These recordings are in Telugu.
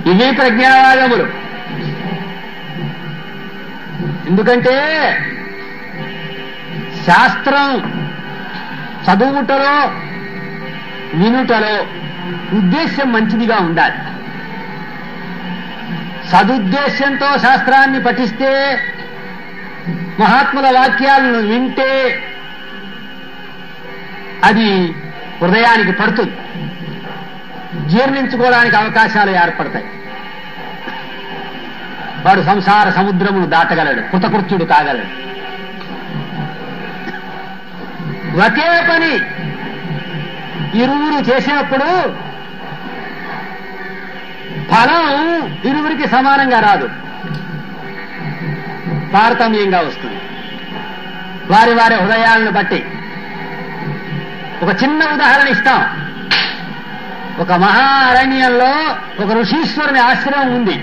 ఇవి ప్రజ్ఞావాదములు ఎందుకంటే శాస్త్రం చదువుటలో వినుటలో ఉద్దేశ్యం మంచిదిగా ఉండాలి సదుద్దేశ్యంతో శాస్త్రాన్ని పఠిస్తే మహాత్ముల వాక్యాలను వింటే అది హృదయానికి పడుతుంది జీర్ణించుకోవడానికి అవకాశాలు ఏర్పడతాయి వాడు సంసార సముద్రమును దాటగలడు కృతకృత్యుడు కాగలడు ఒకే పని ఇరువురు చేసినప్పుడు ఫలం ఇరువురికి సమానంగా రాదు తారతమ్యంగా వస్తుంది వారి వారి హృదయాలను బట్టి ఒక చిన్న ఉదాహరణ ఇస్తాం ఒక మహా అరణ్యంలో ఒక ఋషీశ్వరుని ఆశ్రమం ఉంది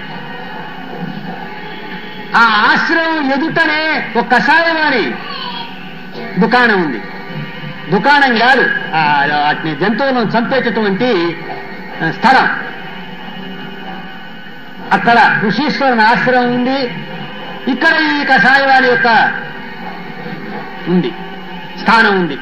ఆ ఆశ్రమం ఎదుటనే ఒక కషాయవాణి దుకాణం ఉంది దుకాణం కాదు ఆ వాటిని జంతువులను చంపేటటువంటి ఆ, స్థలం అక్కడ ఋషీశ్వరుని ఆశ్రమం ఉంది ఇక్కడ ఈ కషాయవాణి యొక్క ఉంది స్థానం ఉంది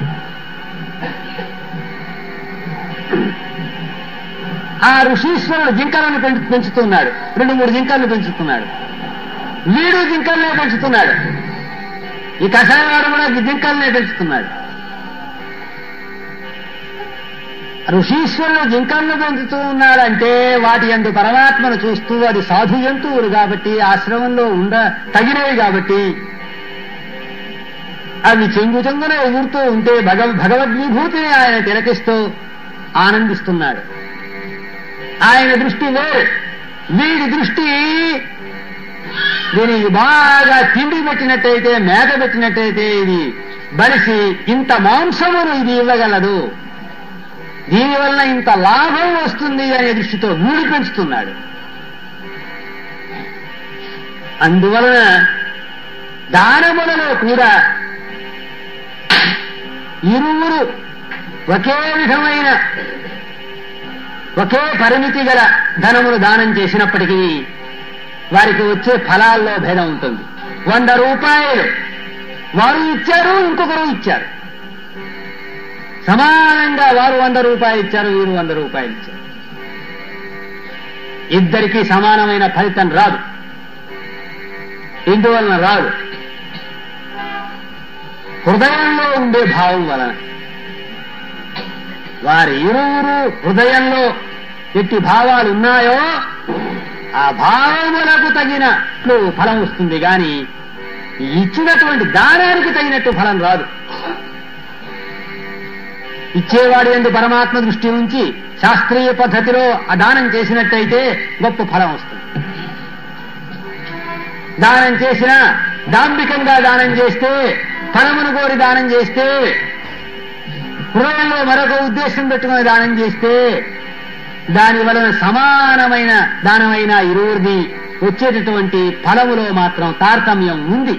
ఆ ఋషీశ్వరుడు జింకలను పెంచు- పెంచుతున్నాడు రెండు మూడు జింకలను పెంచుతున్నాడు వీడు జింకల్నే పెంచుతున్నాడు ఈ కషాయవాడు కూడా జింకల్నే పెంచుతున్నాడు ఋషీశ్వరుడు జింకలను పెంచుతూ ఉన్నాడంటే వాటి ఎందు పరమాత్మను చూస్తూ అది సాధు జంతువులు కాబట్టి ఆశ్రమంలో ఉండ తగినవి కాబట్టి అవి చెంగు చెంగున ఎగురుతూ ఉంటే భగ భగవద్విభూతిని ఆయన తిలకిస్తూ ఆనందిస్తున్నాడు ఆయన దృష్టి వేరు వీడి దృష్టి దీనికి బాగా తిండి పెట్టినట్టయితే మేత పెట్టినట్టయితే ఇది బలిసి ఇంత మాంసమును ఇది ఇవ్వగలదు దీనివల్ల ఇంత లాభం వస్తుంది అనే దృష్టితో వీడు పెంచుతున్నాడు అందువలన దానములలో కూడా ఇరువురు ఒకే విధమైన ఒకే పరిమితి గల ధనమును దానం చేసినప్పటికీ వారికి వచ్చే ఫలాల్లో భేదం ఉంటుంది వంద రూపాయలు వారు ఇచ్చారు ఇంకొకరు ఇచ్చారు సమానంగా వారు వంద రూపాయలు ఇచ్చారు వీరు వంద రూపాయలు ఇచ్చారు ఇద్దరికీ సమానమైన ఫలితం రాదు ఇందువలన రాదు హృదయంలో ఉండే భావం వలన వారి ఇరువురు హృదయంలో ఎట్టి భావాలు ఉన్నాయో ఆ భావములకు తగినట్లు ఫలం వస్తుంది గాని ఇచ్చినటువంటి దానానికి తగినట్టు ఫలం రాదు ఇచ్చేవాడి ఎందు పరమాత్మ దృష్టి ఉంచి శాస్త్రీయ పద్ధతిలో ఆ దానం చేసినట్టయితే గొప్ప ఫలం వస్తుంది దానం చేసిన దాంభికంగా దానం చేస్తే ఫలమును కోరి దానం చేస్తే హృదయంలో మరొక ఉద్దేశం పెట్టుకుని దానం చేస్తే దాని వలన సమానమైన దానమైన ఇరువురిది వచ్చేటటువంటి ఫలములో మాత్రం తారతమ్యం ఉంది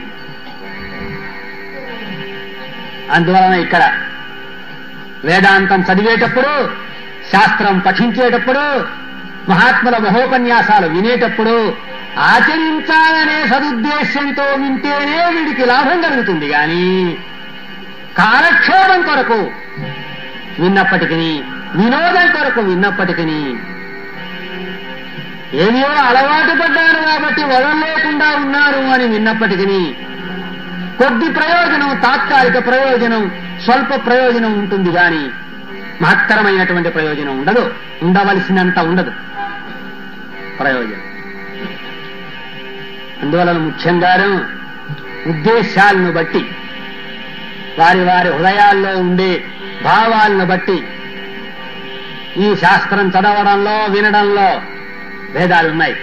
అందువలన ఇక్కడ వేదాంతం చదివేటప్పుడు శాస్త్రం పఠించేటప్పుడు మహాత్ముల మహోపన్యాసాలు వినేటప్పుడు ఆచరించాలనే సదుద్దేశ్యంతో వింటేనే వీడికి లాభం కలుగుతుంది గాని కాలక్షేపం కొరకు విన్నప్పటికీ వినోదం కొరకు విన్నప్పటికీ ఏదో అలవాటు పడ్డాను కాబట్టి వదలలేకుండా ఉన్నారు అని విన్నప్పటికీ కొద్ది ప్రయోజనం తాత్కాలిక ప్రయోజనం స్వల్ప ప్రయోజనం ఉంటుంది గాని మహత్తరమైనటువంటి ప్రయోజనం ఉండదు ఉండవలసినంత ఉండదు ప్రయోజనం అందువలన ముఖ్యంగాను ఉద్దేశాలను బట్టి వారి వారి హృదయాల్లో ఉండే భావాలను బట్టి ఈ శాస్త్రం చదవడంలో వినడంలో భేదాలున్నాయి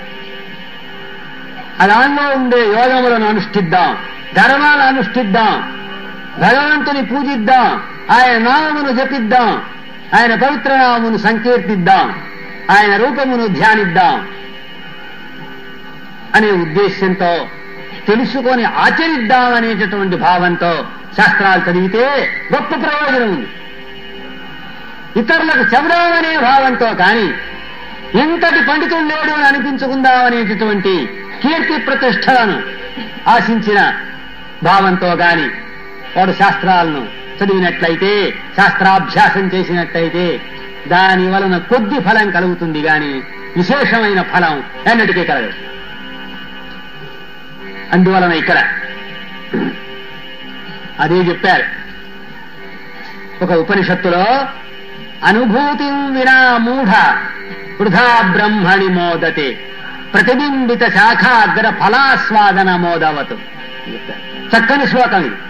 దానిలో ఉండే యోగములను అనుష్ఠిద్దాం ధర్మాలు అనుష్ఠిద్దాం భగవంతుని పూజిద్దాం ఆయన నామమును జపిద్దాం ఆయన పవిత్ర నామమును సంకీర్తిద్దాం ఆయన రూపమును ధ్యానిద్దాం అనే ఉద్దేశ్యంతో తెలుసుకొని ఆచరిద్దాం అనేటటువంటి భావంతో శాస్త్రాలు చదివితే గొప్ప ప్రయోజనం ఉంది ఇతరులకు చెబుదామనే భావంతో కానీ ఇంతటి పండితుడు లేడు అని అనిపించుకుందామనేటటువంటి కీర్తి ప్రతిష్టలను ఆశించిన భావంతో గాని వాడు శాస్త్రాలను చదివినట్లయితే శాస్త్రాభ్యాసం చేసినట్లయితే దాని వలన కొద్ది ఫలం కలుగుతుంది గాని విశేషమైన ఫలం ఎన్నటికీ కలగదు అందువలన ఇక్కడ అదే చెప్పారు ఒక ఉపనిషత్తులో అనుభూతి వినా మూఢ వృధా బ్రహ్మణి మోదతే ప్రతిబింబిత శాఖాగ్ర ఫలాస్వాదన మోదవతు చక్కని శ్లోకం ఇది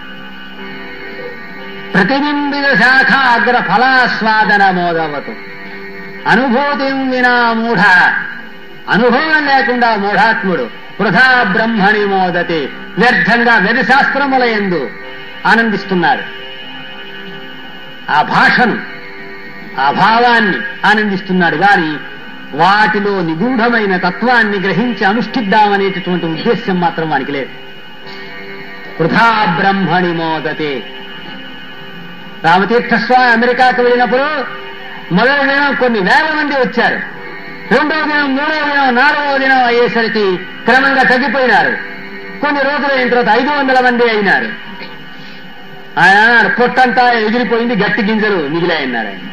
ప్రతిబింబిత శాఖాగ్ర ఫలాస్వాదన మోదవతు అనుభూతి వినా మూఢ అనుభవం లేకుండా మూఢాత్ముడు వృధా బ్రహ్మణి మోదతే వ్యర్థంగా వెదశాస్త్రముల ఎందు ఆనందిస్తున్నాడు ఆ భాషను ఆ భావాన్ని ఆనందిస్తున్నాడు గాని వాటిలో నిగూఢమైన తత్వాన్ని గ్రహించి అనుష్ఠిద్దామనేటటువంటి ఉద్దేశ్యం మాత్రం వానికి లేదు వృధా బ్రహ్మణి మోదతే రామతీర్థస్వామి అమెరికాకు వెళ్ళినప్పుడు మొదటి దినం కొన్ని వేల మంది వచ్చారు రెండో దినం మూడో దినం నాలుగో దినం అయ్యేసరికి క్రమంగా తగ్గిపోయినారు కొన్ని రోజులు అయిన తర్వాత ఐదు వందల మంది అయినారు ఆయన పొట్టంతా ఎగిరిపోయింది గట్టి గింజలు మిగిలాయన్నారు ఆయన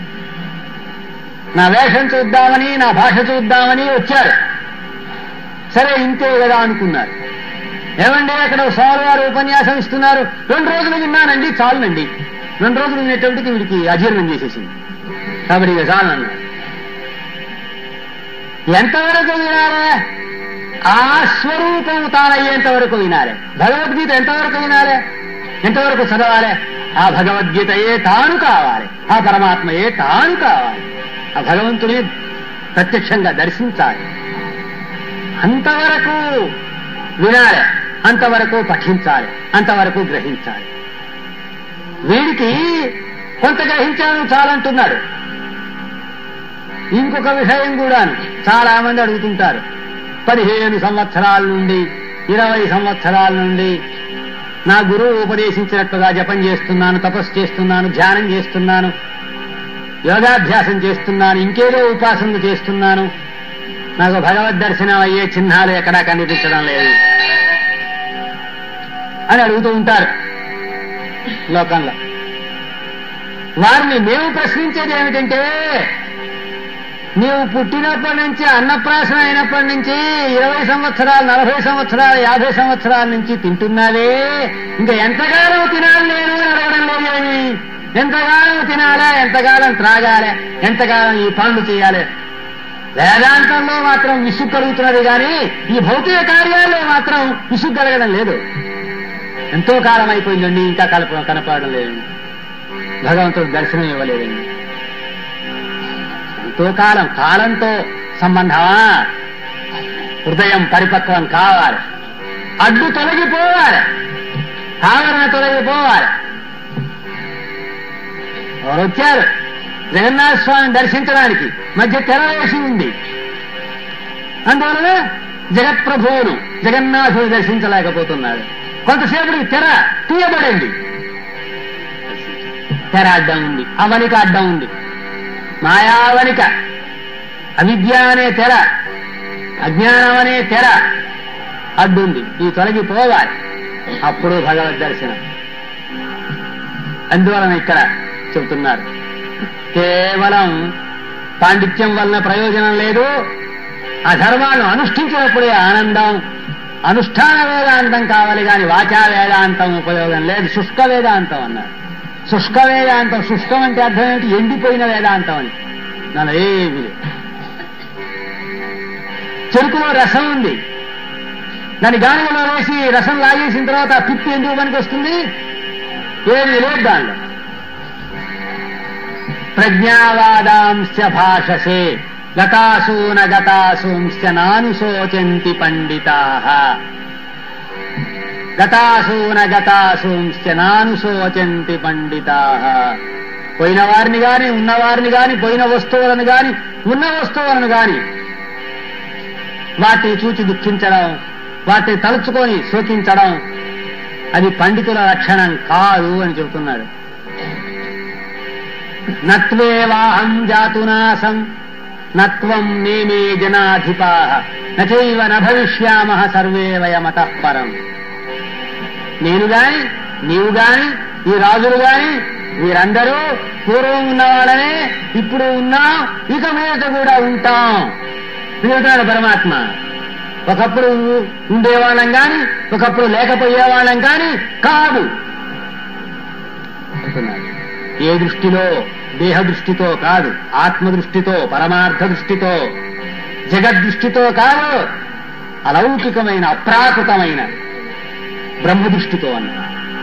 నా వేషం చూద్దామని నా భాష చూద్దామని వచ్చారు సరే ఇంతే కదా అనుకున్నారు ఏమండి అక్కడ స్వామివారు ఉపన్యాసం ఇస్తున్నారు రెండు రోజులు విన్నానండి చాలునండి రెండు రోజులు వినేటప్పటికి వీడికి అజీర్ణం చేసేసింది కాబట్టి ఇక చాలన్నారు ఎంతవరకు వినారే ఆ స్వరూపం తానయ్యేంత వరకు వినాలే భగవద్గీత ఎంతవరకు వినాలే ఎంతవరకు చదవాలి ఆ భగవద్గీతయే తాను కావాలి ఆ పరమాత్మయే తాను కావాలి ఆ భగవంతుని ప్రత్యక్షంగా దర్శించాలి అంతవరకు వినాలి అంతవరకు పఠించాలి అంతవరకు గ్రహించాలి వీడికి కొంత గ్రహించాను చాలంటున్నాడు ఇంకొక విషయం కూడాను చాలా మంది అడుగుతుంటారు పదిహేను సంవత్సరాల నుండి ఇరవై సంవత్సరాల నుండి నా గురువు ఉపదేశించినట్టుగా జపం చేస్తున్నాను తపస్సు చేస్తున్నాను ధ్యానం చేస్తున్నాను యోగాభ్యాసం చేస్తున్నాను ఇంకేదో ఉపాసనలు చేస్తున్నాను నాకు భగవద్ దర్శనం అయ్యే చిహ్నాలు ఎక్కడా కనిపించడం లేదు అని అడుగుతూ ఉంటారు లోకంలో వారిని మేము ప్రశ్నించేది ఏమిటంటే నీవు పుట్టినప్పటి నుంచి అన్నప్రాసన అయినప్పటి నుంచి ఇరవై సంవత్సరాలు నలభై సంవత్సరాలు యాభై సంవత్సరాల నుంచి తింటున్నావే ఇంకా ఎంతకాలం తినాలి నేను అని అడగడం లేదు ఏమి ఎంతకాలం తినాలా ఎంతకాలం త్రాగాలి ఎంతకాలం ఈ పనులు చేయాలి వేదాంతంలో మాత్రం విసుగు కలుగుతున్నది కానీ ఈ భౌతిక కార్యాల్లో మాత్రం విసుగు కలగడం లేదు ఎంతో కాలం అయిపోయిందండి ఇంకా కలప కనపడడం లేదు భగవంతుడు దర్శనం ఇవ్వలేదండి ఎంతో కాలం కాలంతో సంబంధమా హృదయం పరిపక్వం కావాలి అడ్డు తొలగిపోవాలి ఆవరణ తొలగిపోవాలి ఎవరు వచ్చారు జగన్నాథ స్వామిని దర్శించడానికి మధ్య తెర వేసి ఉంది అందువలన జగత్ప్రభువును జగన్నాథుని దర్శించలేకపోతున్నాడు కొంతసేపటికి తెర తీయబడింది తెర అడ్డం ఉంది అవనిక అడ్డం ఉంది మాయావనిక అవిద్య అనే తెర అజ్ఞానం అనే తెర అడ్డుంది ఈ తొలగిపోవాలి అప్పుడు భగవద్ దర్శనం అందువలన ఇక్కడ చెబుతున్నారు కేవలం పాండిత్యం వలన ప్రయోజనం లేదు ఆ ధర్మాలను అనుష్ఠించినప్పుడే ఆనందం అనుష్ఠాన వేదాంతం కావాలి కానీ వాచా వేదాంతం ఉపయోగం లేదు శుష్క వేదాంతం అన్నారు శుష్క వేదాంతం శుష్కం అంటే అర్థం ఏంటి ఎండిపోయిన వేదాంతం అని నన్ను ఏమి లేదు చెరుకులో రసం ఉంది దాని గాలిలో వేసి రసం లాగేసిన తర్వాత ఆ పిప్పి ఎందుకు పనికి వస్తుంది ఏమి లేదు దానిలో ప్రజ్ఞావాదాంశ భాషసే గతాసూన గతాసూంశ్చ నానుశోచంతి పండితా గతాసూన గతాసూంశ్చ నానుశోచంతి పండితా పోయిన వారిని గాని ఉన్నవారిని గాని పోయిన వస్తువులను గాని ఉన్న వస్తువులను గాని వాటిని చూచి దుఃఖించడం వాటిని తలుచుకొని శోకించడం అది పండితుల లక్షణం కాదు అని చెబుతున్నాడు నత్వేవాహం జాతునాసం నత్వం నేమే జనాధిపా నచైవ న భవిష్యామ సర్వే వయమత పరం నేను గాని నీవు గాని ఈ రాజులు గాని వీరందరూ పూర్వం ఉన్నవాళ్ళనే ఇప్పుడు ఉన్నాం ఇక మీదట కూడా ఉంటాం పిలుగుతున్నాడు పరమాత్మ ఒకప్పుడు ఉండేవాళ్ళం కాని ఒకప్పుడు లేకపోయేవాళ్ళం కాని కాదు అంటున్నాడు ఏ దృష్టిలో దేహ దృష్టితో కాదు ఆత్మ దృష్టితో పరమార్థ దృష్టితో జగద్దృష్టితో కాదు అలౌకికమైన అప్రాకృతమైన బ్రహ్మ దృష్టితో అన్న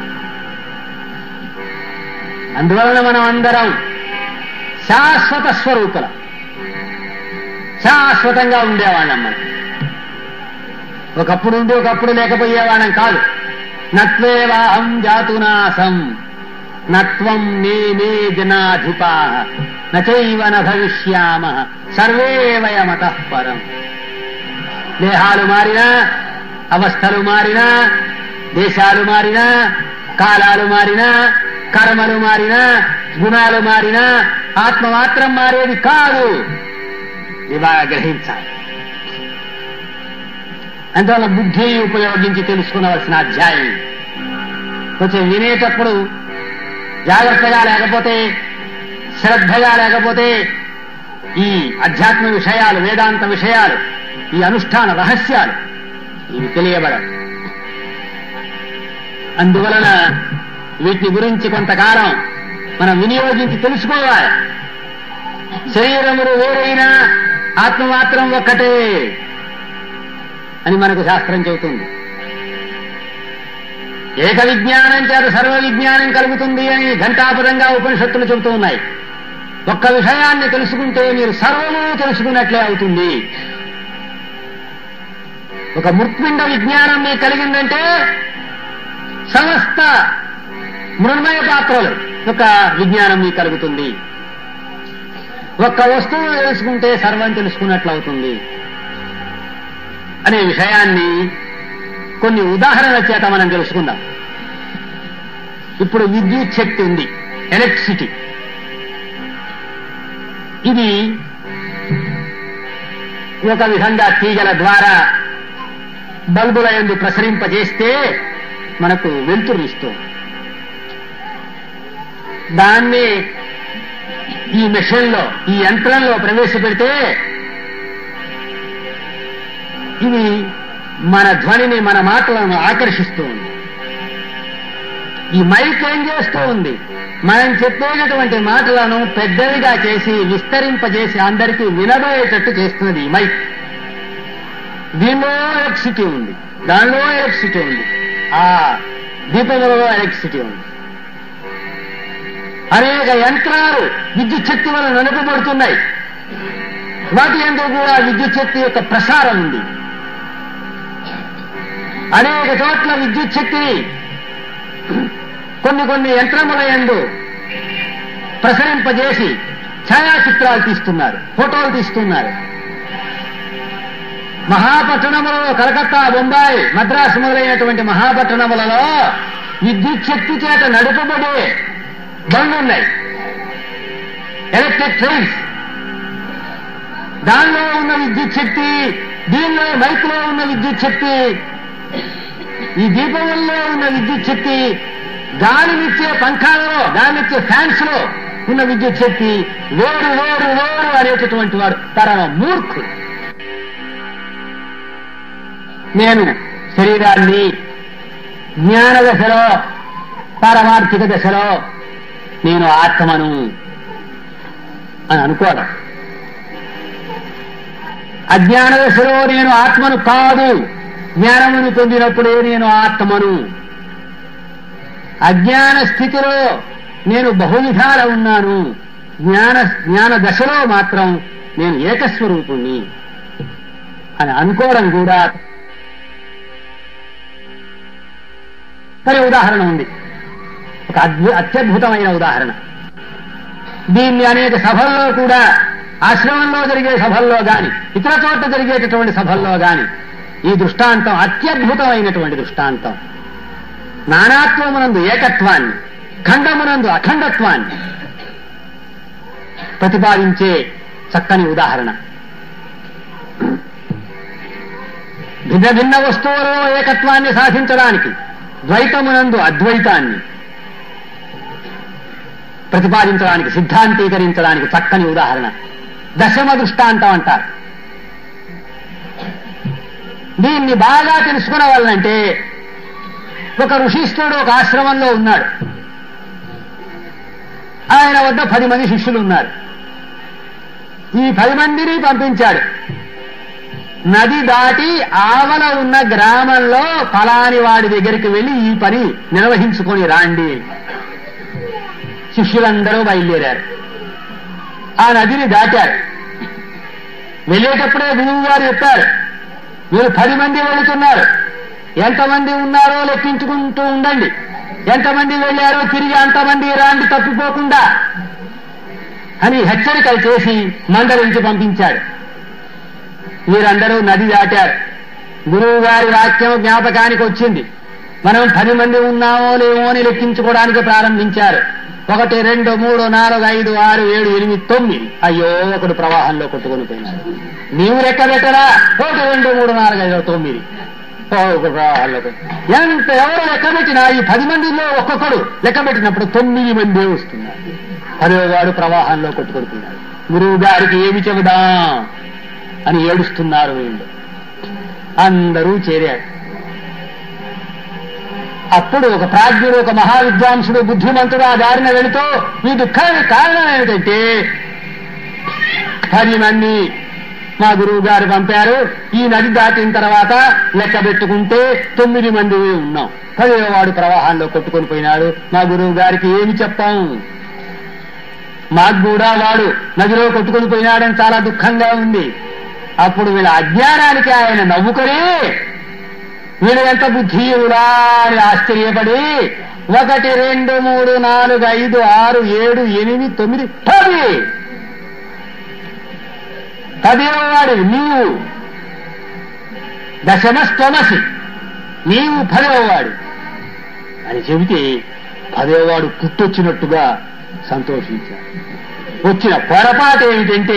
అందువలన మనం అందరం శాశ్వత స్వరూపుల శాశ్వతంగా ఉండేవాళ్ళం మనం ఒకప్పుడు ఉండి ఒకప్పుడు లేకపోయేవాళ్ళం కాదు నత్వేవాహం జాతునాసం నత్వం నేనే జనాధిపా నచైవ న భవిష్యామ సర్వే వయమత పరం దేహాలు మారినా అవస్థలు మారినా దేశాలు మారినా కాలాలు మారినా కర్మలు మారినా గుణాలు మారినా ఆత్మ మాత్రం మారేది కాదు ఇవా గ్రహించాలి అందువల్ల బుద్ధి ఉపయోగించి తెలుసుకునవలసిన అధ్యాయం ఇది. కొంచెం వినేటప్పుడు జాగ్రత్తగా లేకపోతే శ్రద్ధగా లేకపోతే ఈ అధ్యాత్మ విషయాలు వేదాంత విషయాలు ఈ అనుష్ఠాన రహస్యాలు ఇవి తెలియబడవు అందువలన వీటిని గురించి కొంతకాలం మనం వినియోగించి తెలుసుకోవాలి శరీరములు వేరైనా ఆత్మ మాత్రం ఒక్కటే అని మనకు శాస్త్రం చెబుతుంది ఏక విజ్ఞానం చేత సర్వ విజ్ఞానం కలుగుతుంది అని ఘంటాపదంగా ఉపనిషత్తులు చెబుతూ ఉన్నాయి ఒక్క విషయాన్ని తెలుసుకుంటే మీరు సర్వము తెలుసుకున్నట్లే అవుతుంది ఒక మృత్పిండ విజ్ఞానం మీకు కలిగిందంటే సమస్త మృణ్మయ పాత్రలు యొక్క విజ్ఞానం మీకు కలుగుతుంది ఒక్క వస్తువు తెలుసుకుంటే సర్వం తెలుసుకున్నట్లు అవుతుంది అనే విషయాన్ని కొన్ని ఉదాహరణల చేత మనం తెలుసుకుందాం ఇప్పుడు విద్యుత్ శక్తి ఉంది ఎలక్ట్రిసిటీ ఇది ఒక విధంగా తీగల ద్వారా బల్బుల ఎందు ప్రసరింపజేస్తే మనకు వెలుతురు ఇస్తుంది దాన్ని ఈ మెషిన్లో ఈ యంత్రంలో ప్రవేశపెడితే ఇది మన ధ్వనిని మన మాటలను ఆకర్షిస్తూ ఉంది ఈ మైక్ ఏం చేస్తూ ఉంది మనం చెప్పేటటువంటి మాటలను పెద్దవిగా చేసి విస్తరింపజేసి అందరికీ వినబోయేటట్టు చేస్తున్నది ఈ మైక్ దీనిలో ఎలక్ట్రిసిటీ ఉంది దానిలో ఎలక్ట్రిసిటీ ఉంది ఆ దీపములలో ఎలక్ట్రిసిటీ ఉంది అనేక యంత్రాలు విద్యుత్ శక్తి వల్ల నడపబడుతున్నాయి వాటి ఎందు కూడా విద్యుత్ శక్తి యొక్క ప్రసారం ఉంది అనేక చోట్ల విద్యుత్ శక్తిని కొన్ని కొన్ని యంత్రముల యందు ప్రసరింపజేసి ఛాయాచిత్రాలు తీస్తున్నారు ఫోటోలు తీస్తున్నారు మహాపట్టణములలో కలకత్తా బొంబాయి మద్రాసు మొదలైనటువంటి మహాపట్టణములలో విద్యుత్ శక్తి చేత నడుపబడే బండ్లున్నాయి ఎలక్ట్రిక్ ట్రైన్స్ దానిలో ఉన్న విద్యుత్ శక్తి దీనిలో మైక్లో ఉన్న విద్యుత్ శక్తి ఈ దీపముల్లో ఉన్న విద్యుత్ శక్తి గాలినిచ్చే పంఖాలలో గాలినిచ్చే ఫ్యాన్స్ లో ఉన్న విద్యుత్ శక్తి వేరు వేరు వేరు అనేటటువంటి వాడు పరమ మూర్ఖుడు నేను శరీరాన్ని జ్ఞాన దశలో పారమార్థిక దశలో నేను ఆత్మను అని అనుకోవడం అజ్ఞాన దశలో నేను ఆత్మను కాదు జ్ఞానమును పొందినప్పుడే నేను ఆత్మను అజ్ఞాన స్థితిలో నేను బహువిధాల ఉన్నాను జ్ఞాన జ్ఞాన దశలో మాత్రం నేను ఏకస్వరూపుణ్ణి అని అనుకోవడం కూడా సరే ఉదాహరణ ఉంది ఒక అద్భు అత్యద్భుతమైన ఉదాహరణ దీన్ని అనేక సభల్లో కూడా ఆశ్రమంలో జరిగే సభల్లో గాని ఇతర చోట్ల జరిగేటటువంటి సభల్లో గాని ఈ దృష్టాంతం అత్యద్భుతమైనటువంటి దృష్టాంతం నానాత్వమునందు ఏకత్వాన్ని ఖండమునందు అఖండత్వాన్ని ప్రతిపాదించే చక్కని ఉదాహరణ భిన్న భిన్న వస్తువులలో ఏకత్వాన్ని సాధించడానికి ద్వైతమునందు అద్వైతాన్ని ప్రతిపాదించడానికి సిద్ధాంతీకరించడానికి చక్కని ఉదాహరణ దశమ దృష్టాంతం అంటారు దీన్ని బాగా తెలుసుకునే వాళ్ళంటే ఒక ఋషిష్ఠుడు ఒక ఆశ్రమంలో ఉన్నాడు ఆయన వద్ద పది మంది శిష్యులు ఉన్నారు ఈ పది మందిని పంపించాడు నది దాటి ఆవల ఉన్న గ్రామంలో ఫలాని వాడి దగ్గరికి వెళ్ళి ఈ పని నిర్వహించుకొని రాండి శిష్యులందరూ బయలుదేరారు ఆ నదిని దాటారు వెళ్ళేటప్పుడే గురువు గారు చెప్పారు మీరు పది మంది వెళుతున్నారు ఎంతమంది ఉన్నారో లెక్కించుకుంటూ ఉండండి ఎంతమంది వెళ్ళారో తిరిగి అంతమంది రాండి తప్పిపోకుండా అని హెచ్చరికలు చేసి మందరించి పంపించాడు వీరందరూ నది దాటారు గురువు గారి వాక్యం జ్ఞాపకానికి వచ్చింది మనం పది మంది ఉన్నామో లేమో అని లెక్కించుకోవడానికి ప్రారంభించారు ఒకటి రెండు మూడు నాలుగు ఐదు ఆరు ఏడు ఎనిమిది తొమ్మిది అయ్యో ఒకడు ప్రవాహంలో కొట్టుకొని పోయినాడు నీవు లెక్క పెట్టరా ఒకటి రెండు మూడు నాలుగు ఐదు తొమ్మిది ఓ, ఒక ప్రవాహంలో పోయి- ఎంత ఎవరు లెక్క పెట్టినా ఈ పది మందిలో ఒక్కొక్కడు లెక్క పెట్టినప్పుడు తొమ్మిది మంది వస్తున్నారు పదో వాడు ప్రవాహంలో కొట్టుకొడుతున్నాడు గురువు గారికి ఏమి చెబుదాం అని ఏడుస్తున్నారు వీళ్ళు అందరూ చేరారు అప్పుడు ఒక ప్రాజ్ఞుడు ఒక మహావిద్వాంసుడు బుద్ధిమంతుడు ఆ దారిన వెళుతూ ఈ దుఃఖానికి కారణం ఏమిటంటే పది మంది మా గురువు గారు పంపారు ఈ నది దాటిన తర్వాత లెక్క పెట్టుకుంటే తొమ్మిది మంది ఉన్నాం పదివ వాడు ప్రవాహంలో కొట్టుకొని పోయినాడు మా గురువు గారికి ఏమి చెప్పాం మాకు కూడా వాడు నదిలో కొట్టుకొని పోయినాడని చాలా దుఃఖంగా ఉంది అప్పుడు వీళ్ళ అజ్ఞానానికి ఆయన నవ్వుకొని వీడు ఎంత బుద్ధియుడా అని ఆశ్చర్యపడి ఒకటి రెండు మూడు నాలుగు ఐదు ఆరు ఏడు ఎనిమిది తొమ్మిది పది పదేవాడు నీవు దశమస్తమసి నీవు పదవవాడు అని చెబితే పదేవాడు పుట్టొచ్చినట్టుగా సంతోషించాడు వచ్చిన పొరపాటు ఏమిటంటే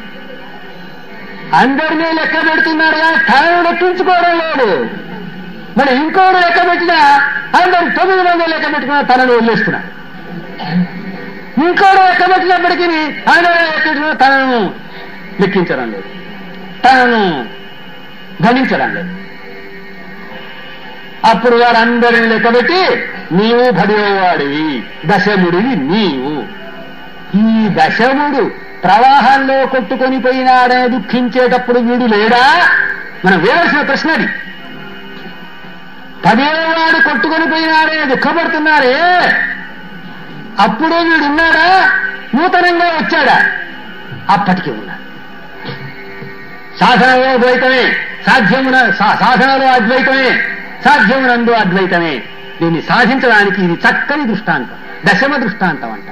అందరినీ లెక్క పెడుతున్నాడు కానీ తనను లెక్కించుకోవడం లేదు మరి ఇంకోడు లెక్క పెట్టినా అందరు తొమ్మిది మంది లెక్క పెట్టుకున్నా తనను వదిలేస్తున్నాడు ఇంకోడు లెక్క పెట్టినప్పటికీ అందరూ లెక్క పెట్టినా తనను లెక్కించడం లేదు తనను గణించడం లేదు అప్పుడు వారందరిని లెక్కబెట్టి నీవు పదివాడివి దశముడివి నీవు ఈ దశముడు ప్రవాహంలో కొట్టుకొని పోయినాడని దుఃఖించేటప్పుడు వీడు లేడా మనం వేయాల్సిన ప్రశ్న అది పదేవాడు కొట్టుకొని పోయినాడని దుఃఖపడుతున్నారే అప్పుడే వీడు ఉన్నాడా నూతనంగా వచ్చాడా అప్పటికి ఉన్నాడు సాధనలో ద్వైతమే సాధ్యమున సా- సాధనలో అద్వైతమే సాధ్యమునందు అద్వైతమే దీన్ని సాధించడానికి ఇది చక్కని దృష్టాంతం దశమ దృష్టాంతం అంట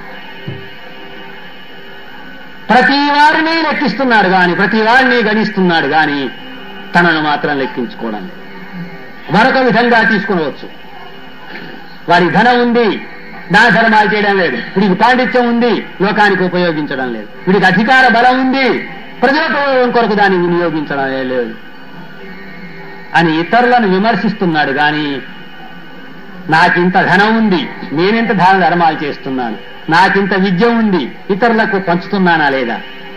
ప్రతి వారిని లెక్కిస్తున్నాడు గాని ప్రతి వారిని గణిస్తున్నాడు గాని తనను మాత్రం లెక్కించుకోవడం లేదు. మరొక విధంగా తీసుకునవచ్చు వాడి ధనం ఉంది దాన ధర్మాలు చేయడం లేదు వీడికి పాండిత్యం ఉంది లోకానికి ఉపయోగించడం లేదు వీడికి అధికార బలం ఉంది ప్రజోపయోగం కొరకు దాన్ని వినియోగించడం లేదు అని ఇతరులను విమర్శిస్తున్నాడు గాని నాకింత ధనం ఉంది నేనెంత దాన ధర్మాలు చేస్తున్నాను నాకింత విద్య ఉంది ఇతరులకు పంచుతున్నానా లేదా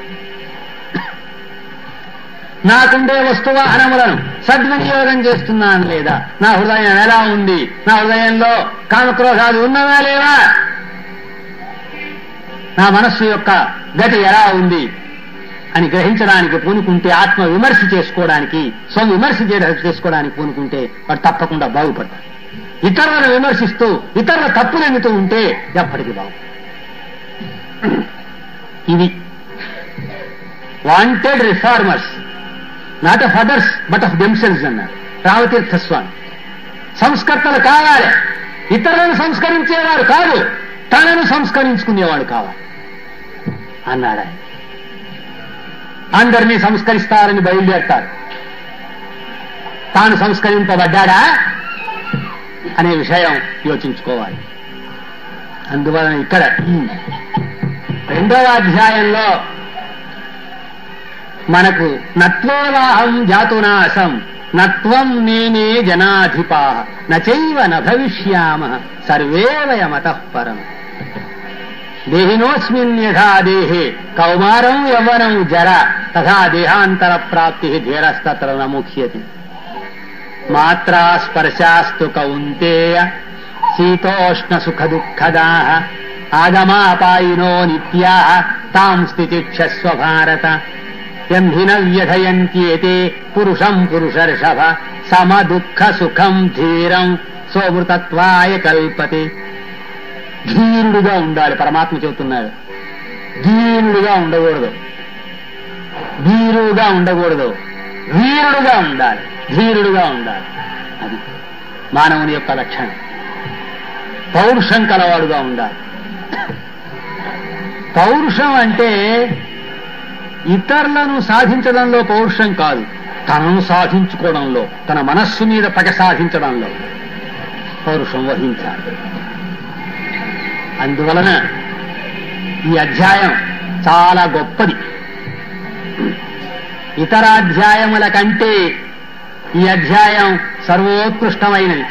నాకుండే వస్తువాహనములను సద్వినియోగం చేస్తున్నాను లేదా నా హృదయం ఎలా ఉంది నా హృదయంలో కామక్రోధాలు ఉన్నవా లేవా నా మనస్సు యొక్క గతి ఎలా ఉంది అని గ్రహించడానికి పూనుకుంటే ఆత్మ విమర్శ చేసుకోవడానికి స్వ విమర్శ చేయడానికి చేసుకోవడానికి పూనుకుంటే వాడు తప్పకుండా బాగుపడతాడు ఇతరులను విమర్శిస్తూ ఇతరుల తప్పులు ఎన్నుతూ ఉంటే ఎప్పటికీ బాగు ఇది wanted reformers not of others but of themselves అన్నారు రామతీర్థ స్వామి సంస్కర్తలు కావాలి ఇతరులను సంస్కరించేవాడు కాదు తనను సంస్కరించుకునేవాడు కావాలి అన్నాడు ఆయన అందరినీ సంస్కరిస్తారని బయలుదేరతారు తాను సంస్కరింపబడ్డాడా అనే విషయం యోచించుకోవాలి అందువలన ఇక్కడ ఈ రెండవ అధ్యాయంలో మనకు నత్వేవాహం జాతునాసం నత్వం నేనే జనాధిపా నచైవ న భవిష్యామ సర్వే వయమతః పరం దేహినోస్మిన్ యథా దేహే కౌమారం యవ్వనం జర తథా దేహాంతర ప్రాప్తి ధీరస్తత్ర నముఖ్యతి మాత్రా స్పర్శాస్తు కౌంతేయ శీతోష్ణ సుఖ దుఃఖదా ఆగమాపాయినో నిత్యా తాం స్థితిక్షస్వ భారత యంధిన వ్యధయంత్యేతే పురుషం పురుషర్షభ సమ దుఃఖ సుఖం ధీరం సోమృతత్వాయ కల్పతే ధీరుడుగా ఉండాలి పరమాత్మ చెబుతున్నాడు ధీరుడుగా ఉండకూడదు ధీరుడుగా ఉండకూడదు వీరుడుగా ఉండాలి ధీరుడుగా ఉండాలి అది మానవుని యొక్క లక్షణం పౌరుషం కలవాడుగా ఉండాలి పౌరుషం అంటే ఇతరులను సాధించడంలో పౌరుషం కాదు తనను సాధించుకోవడంలో తన మనస్సు మీద పగ సాధించడంలో పౌరుషం వహించాలి అందువలన ఈ అధ్యాయం చాలా గొప్పది ఇతర అధ్యాయముల కంటే ఈ అధ్యాయం సర్వోత్కృష్టమైనది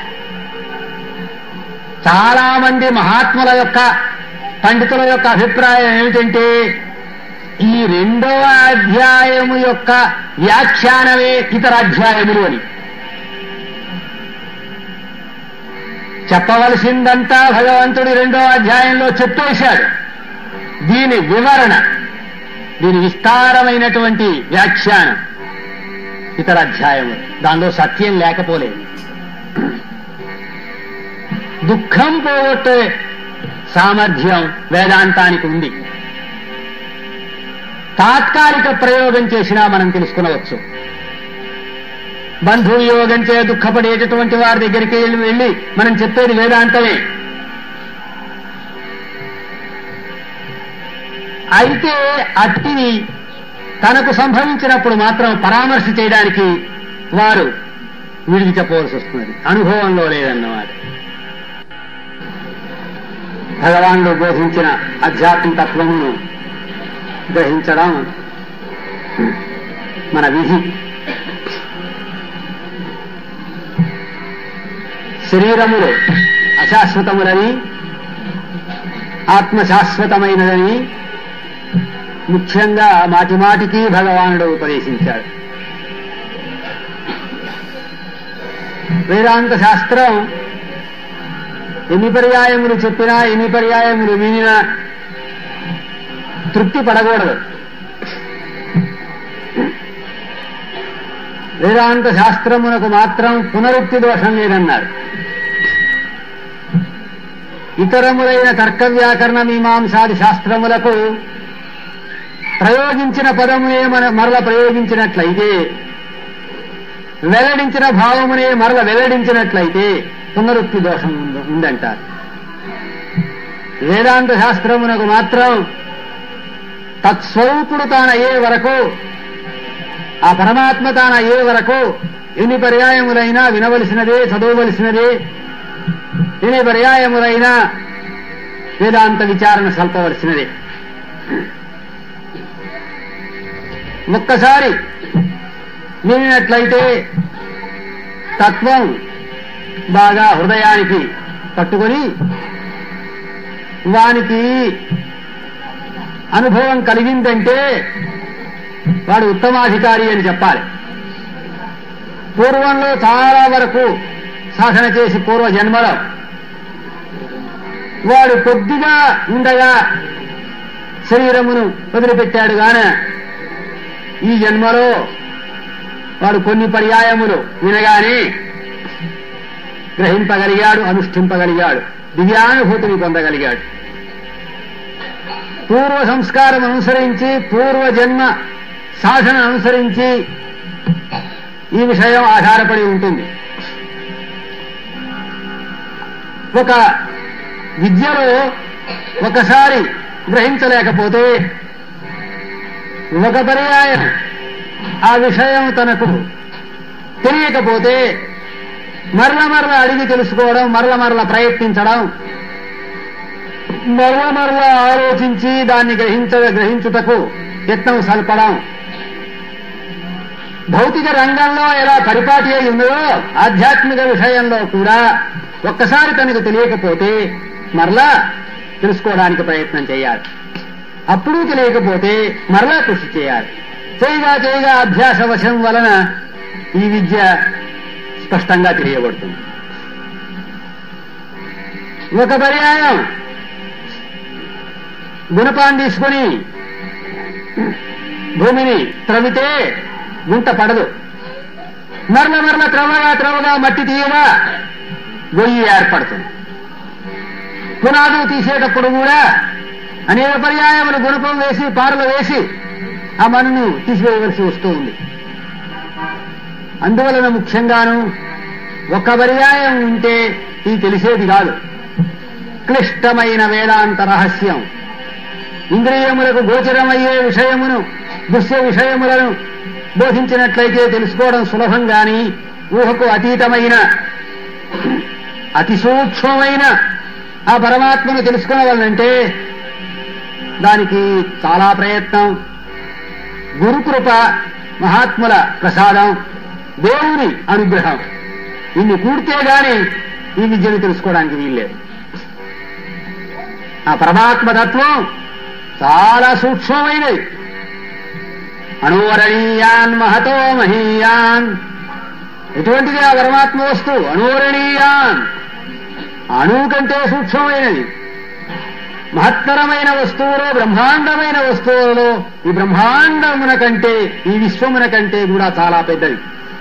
చాలా మంది మహాత్ముల యొక్క పండితుల యొక్క అభిప్రాయం ఏమిటంటే ఈ రెండవ అధ్యాయము యొక్క వ్యాఖ్యానమే ఇతర అధ్యాయములు అని చెప్పవలసిందంతా భగవంతుడి రెండవ అధ్యాయంలో చెప్పేశాడు దీని వివరణ దీని విస్తారమైనటువంటి వ్యాఖ్యానం ఇతర అధ్యాయము దానిలో సత్యం లేకపోలేదు దుఃఖం పోగొట్టే సామర్థ్యం వేదాంతానికి ఉంది తాత్కాలిక ప్రయోగం చేసినా మనం తెలుసుకునవచ్చు బంధువియోగం చే దుఃఖపడేటటువంటి వారి దగ్గరికి వెళ్ళి వెళ్ళి మనం చెప్పేది వేదాంతమే అయితే అట్టి తనకు సంభవించినప్పుడు మాత్రం పరామర్శ చేయడానికి వారు విడిది చెప్పవలసి వస్తున్నది అనుభవంలో లేదన్నమాట భగవానుడు బోధించిన అధ్యాత్మ తత్వమును గ్రహించడం మన విధి శరీరములు అశాశ్వతములని ఆత్మ శాశ్వతమైనదని ముఖ్యంగా మాటి మాటికి భగవానుడు ఉపదేశించాడు వేదాంత శాస్త్రం ఎన్ని పర్యాయములు చెప్పినా ఎన్ని పర్యాయములు వినినా తృప్తి పడకూడదు వేదాంత శాస్త్రమునకు మాత్రం పునరుక్తి దోషం లేదన్నారు ఇతరములైన తర్క వ్యాకరణ మీమాంసాది శాస్త్రములకు ప్రయోగించిన పదమునే మన మరల ప్రయోగించినట్లయితే వెల్లడించిన భావమునే మరల వెల్లడించినట్లయితే పునరుక్తి దోషం ఉంది- ఉందంటారు వేదాంత శాస్త్రమునకు మాత్రం తత్స్వరూపుడు తానయ్యే వరకు ఆ పరమాత్మ తానయ్యే వరకు ఎన్ని పర్యాయములైనా వినవలసినదే చదవవలసినదే ఎన్ని పర్యాయములైనా వేదాంత విచారణ సల్పవలసినదే ఒక్కసారి వినినట్లయితే తత్వం బాగా హృదయానికి పట్టుకొని వానికి అనుభవం కలిగిందంటే వాడు ఉత్తమాధికారి అని చెప్పాలి పూర్వంలో చాలా వరకు సాధన చేసి పూర్వ జన్మలో వాడు కొద్దిగా ఉండగా శరీరమును వదిలిపెట్టాడు గాన ఈ జన్మలో వాడు కొన్ని పర్యాయములు వినగానే గ్రహింపగలిగాడు అనుష్ఠింపగలిగాడు దివ్యానుభూతిని పొందగలిగాడు పూర్వ సంస్కారం అనుసరించి పూర్వ జన్మ సాధన అనుసరించి ఈ విషయం ఆధారపడి ఉంటుంది ఒక విద్యలో ఒకసారి గ్రహించలేకపోతే ఒక పర్యాయం ఆ విషయం తనకు తెలియకపోతే మరల మరల అడిగి తెలుసుకోవడం మరల మరల ప్రయత్నించడం మరల మరల ఆలోచించి దాన్ని గ్రహించ గ్రహించుటకు యత్నం సల్పడం భౌతిక రంగంలో ఎలా పరిపాటి అయి ఉందో ఆధ్యాత్మిక విషయంలో కూడా ఒక్కసారి తనకు తెలియకపోతే మరలా తెలుసుకోవడానికి ప్రయత్నం చేయాలి అప్పుడు తెలియకపోతే మరలా కృషి చేయాలి చేయగా చేయగా అభ్యాస వశం వలన ఈ విద్య స్పష్టంగా తెలియబడుతుంది ఒక పర్యాయం గుణపాన్ని తీసుకొని భూమిని త్రవితే గుంట పడదు మరల మరల త్రవగా త్రవగా మట్టి తీయగా గొయ్యి ఏర్పడుతుంది పునాదులు తీసేటప్పుడు కూడా అనేక పర్యాయములు గుణపం వేసి పారలు వేసి ఆ మన్నును తీసివేయవలసి వస్తూ ఉంది అందువలన ముఖ్యంగాను ఒక్క పర్యాయం ఉంటే ఇది తెలిసేది కాదు క్లిష్టమైన వేదాంత రహస్యం ఇంద్రియములకు గోచరమయ్యే విషయమును దృశ్య విషయములను బోధించినట్లయితే తెలుసుకోవడం సులభం గాని ఊహకు అతీతమైన అతి సూక్ష్మమైన ఆ పరమాత్మను తెలుసుకోవాలంటే దానికి చాలా ప్రయత్నం గురుకృప మహాత్ముల ప్రసాదం దేవుని అనుగ్రహం ఇన్ని కూడితే గాని ఈ విద్యను తెలుసుకోవడానికి వీల్లేదు ఆ పరమాత్మ తత్వం చాలా సూక్ష్మమైనది అణువరణీయాన్ మహతో మహీయాన్ ఎటువంటిది ఆ పరమాత్మ వస్తువు అణువరణీయాన్ అణువు కంటే సూక్ష్మమైనది మహత్తరమైన వస్తువులో బ్రహ్మాండమైన వస్తువులలో ఈ బ్రహ్మాండమున కంటే ఈ విశ్వమున కంటే కూడా చాలా పెద్దది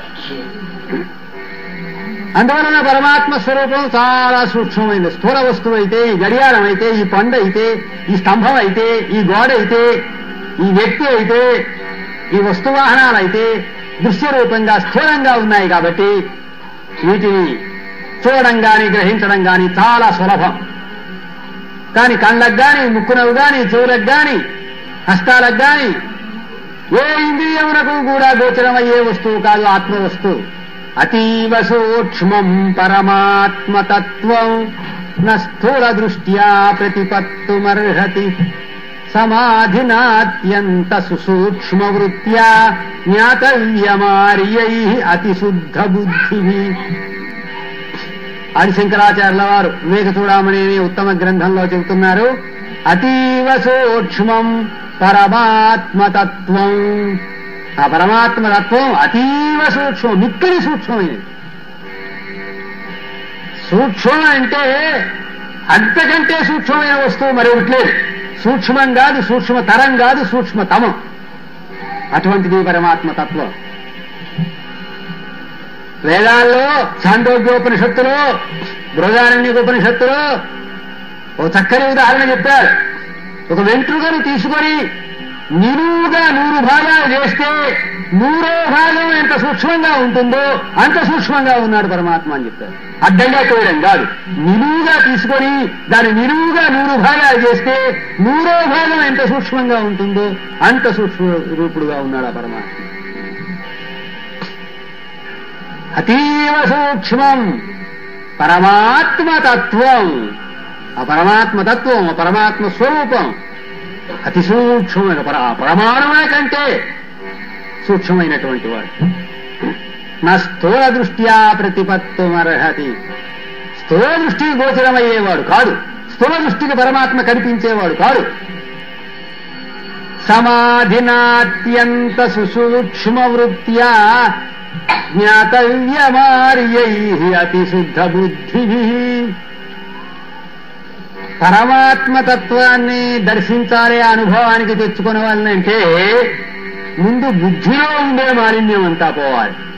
అందువలన పరమాత్మ స్వరూపం చాలా సూక్ష్మమైనది స్థూల వస్తువు అయితే ఈ గడియారం అయితే ఈ పండు అయితే ఈ స్తంభం అయితే ఈ గోడ అయితే ఈ వ్యక్తి అయితే ఈ వస్తువాహనాలు అయితే దృశ్య రూపంగా స్థూలంగా ఉన్నాయి కాబట్టి వీటిని చూడడం గాని గ్రహించడం గాని చాలా సులభం కానీ కళ్ళకు గాని ముక్కునకు గాని చెవులకు గాని హస్తాలకు గాని ఏ ఇంద్రియమునకు కూడా గోచరమయ్యే వస్తువు కాదు ఆత్మ వస్తువు అతీవ సూక్ష్మం పరమాత్మతత్వం న స్థూల దృష్ట్యా ప్రతిపత్తుమర్హతి సమాధినాత్యంత సుసూక్ష్మ వృత్యా జ్ఞాతవ్యమార్యై అతిశుద్ధ బుద్ధి ఆదిశంకరాచార్యుల వారు వివేక చూడమని అనే ఉత్తమ గ్రంథంలో చెబుతున్నారు అతీవ సూక్ష్మం పరమాత్మతత్వం ఆ పరమాత్మ తత్వం అతీవ సూక్ష్మం మిక్కిలి సూక్ష్మమైనది సూక్ష్మం అంటే అంతకంటే సూక్ష్మమైన వస్తువు మరొకటి లేదు సూక్ష్మం కాదు సూక్ష్మతరం కాదు సూక్ష్మతమం అటువంటిది పరమాత్మ తత్వం వేదాల్లో చాందోగ్యోపనిషత్తులో బృహదారణ్యోపనిషత్తులో ఓ చక్కని ఉదాహరణ చెప్పారు ఒక వెంట్రుకను తీసుకొని నిలువుగా నూరు భాగాలు చేస్తే నూరో భాగం ఎంత సూక్ష్మంగా ఉంటుందో అంత సూక్ష్మంగా ఉన్నాడు పరమాత్మ అని చెప్పారు అడ్డంగా కోయడం కాదు నిలువుగా తీసుకొని దాన్ని నిలువుగా నూరు భాగాలు చేస్తే నూరో భాగం ఎంత సూక్ష్మంగా ఉంటుందో అంత సూక్ష్మ రూపుడుగా ఉన్నాడు ఆ పరమాత్మ అతీవ సూక్ష్మం పరమాత్మ తత్వం ఆ పరమాత్మ తత్వం ఆ పరమాత్మ స్వరూపం అతి సూక్ష్మమైన పర ప్రమాణముల కంటే సూక్ష్మమైనటువంటి వాడు నా స్థూల దృష్ట్యా ప్రతిపత్తుమర్హతి స్థూల దృష్టికి గోచరమయ్యేవాడు కాదు స్థూల దృష్టికి పరమాత్మ కనిపించేవాడు కాదు సమాధినాత్యంత సుసూక్ష్మ వృత్యా జ్ఞాతవ్యమార్యై అతి శుద్ధ బుద్ధి పరమాత్మ తత్వాన్ని దర్శించాలి అనుభవానికి తెచ్చుకునే వాళ్ళంటే ముందు బుద్ధిలో ఉండే మాలిన్యం అంతా పోవాలి